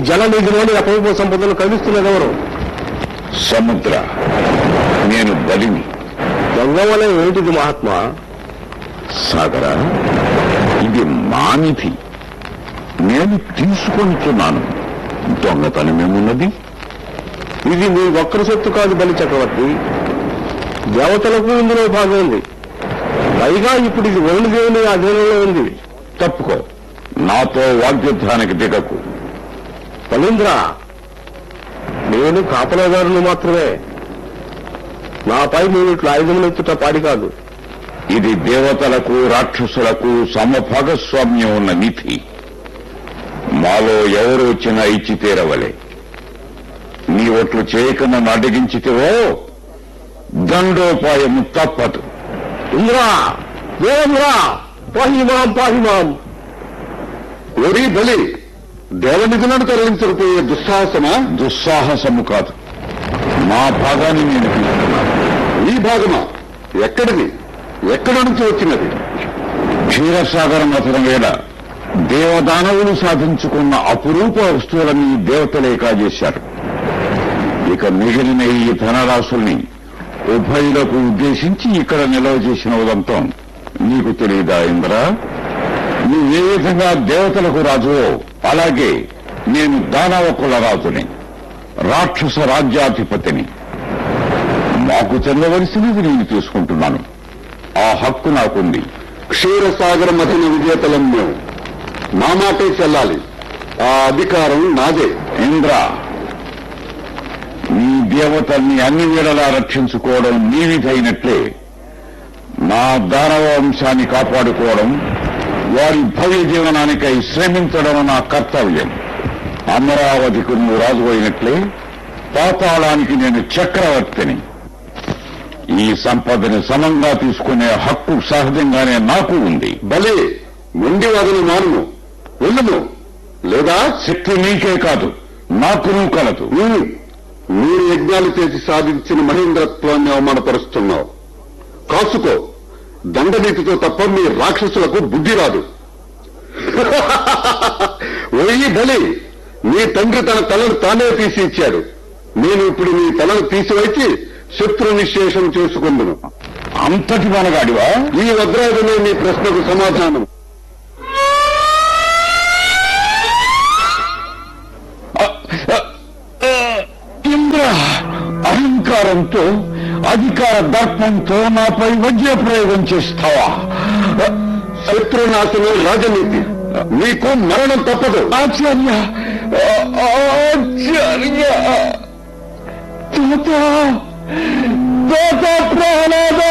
జల నిధిలోని అపూర్వ సంపదలు కలుస్తున్నది ఎవరు సముద్ర నేను బలిని దొంగవలయం ఏమిటిది మహాత్మా సాగర ఇది మానిధి నేను తీసుకుంటున్నాను దొంగతనమేమున్నది ఇది మీ ఒక్కరి సొత్తు కాదు బలి చక్రవర్తి దేవతలకు ఇందులో భాగం ఉంది పైగా ఇప్పుడు ఇది వరుణదేవుని అధీనంలో ఉంది తప్పుకో నాతో వాగ్యుద్ధానికి దిగకు ఫలీంద్ర నేను కాపలాదారులు మాత్రమే నాపై మీరు ఇట్లా ఆయుధములు ఎత్తుట పాడి కాదు ఇది దేవతలకు రాక్షసులకు సమభాగస్వామ్యం ఉన్న నిధి మాలో ఎవరు వచ్చినా ఇచ్చి తీరవలే నీ ఒట్లు చేయక నన్ను అడ్డగించితేవో దండోపాయము తప్పదు ఇంద్రా దేవేంద్రా పాహిమాం పాహిమాం ఒరి బలి దేవనిధులను తరలించకపోయే దుస్సాహసమా దుస్సాహసము కాదు మా భాగాన్ని నేను తీసుకున్నాను ఈ భాగమా ఎక్కడిది ఎక్కడి నుంచి వచ్చినది క్షీరసాగర మథనం వేళ దేవదానవులు సాధించుకున్న అపురూప వస్తువులని దేవతలే కాజేశారు ఇక మిగిలిన ఈ ధనరాశుల్ని ఉభయులకు ఉద్దేశించి ఇక్కడ నిల్వ చేసిన ఉదంతం నీకు తెలియదా ఇంద్ర నువ్వే విధంగా దేవతలకు రాజువో అలాగే నేను దానవ కుల రాజుని రాక్షస రాజ్యాధిపతిని మాకు చెందవలసినది నేను తీసుకుంటున్నాను ఆ హక్కు నాకుంది క్షీరసాగర మథన విజేతలం మేము మా మాటే చెల్లాలి ఆ అధికారం నాదే ఇంద్ర నీ దేవతల్ని అన్ని వేళలా రక్షించుకోవడం నీ విధైనట్లే నా దానవ వంశాన్ని కాపాడుకోవడం వారి భవ్య జీవనానికై శ్రమించడం నా కర్తవ్యం అమరావతికి నువ్వు రాజు అయినట్లే పాతాళానికి నేను చక్రవర్తిని ఈ సంపదని సమంగా తీసుకునే హక్కు సహజంగానే నాకు ఉంది బలి మొండి వాదన మానును వెళ్ళును లేదా శక్తి నీకే కాదు నాకును కలదు ఉమ్, మీరు యజ్ఞాలు చేసి సాధించిన మహేంద్రత్వాన్ని అవమానపరుస్తున్నావు కాసుకో దండనీతితో తప్ప మీ రాక్షసులకు బుద్ధి రాదు వెయ్యి బలి నీ తండ్రి తన తలను తానే తీసి ఇచ్చాడు నేను ఇప్పుడు నీ తలను తీసివచ్చి శత్రు నిశ్శేషం చేసుకుందును అంతటి మనగాడివా ఈ వద్రాజునే నీ ప్రశ్నకు సమాధానం ఇంద్ర అహంకారంతో అధికార దర్పంతో నాపై వజ్ర ప్రయోగం చేస్తావా శత్రునాశనం రాజనీతి నీకు మరణం తప్పదు ఆచార్య ఆచార్య తాత తాత ప్రహ్లాద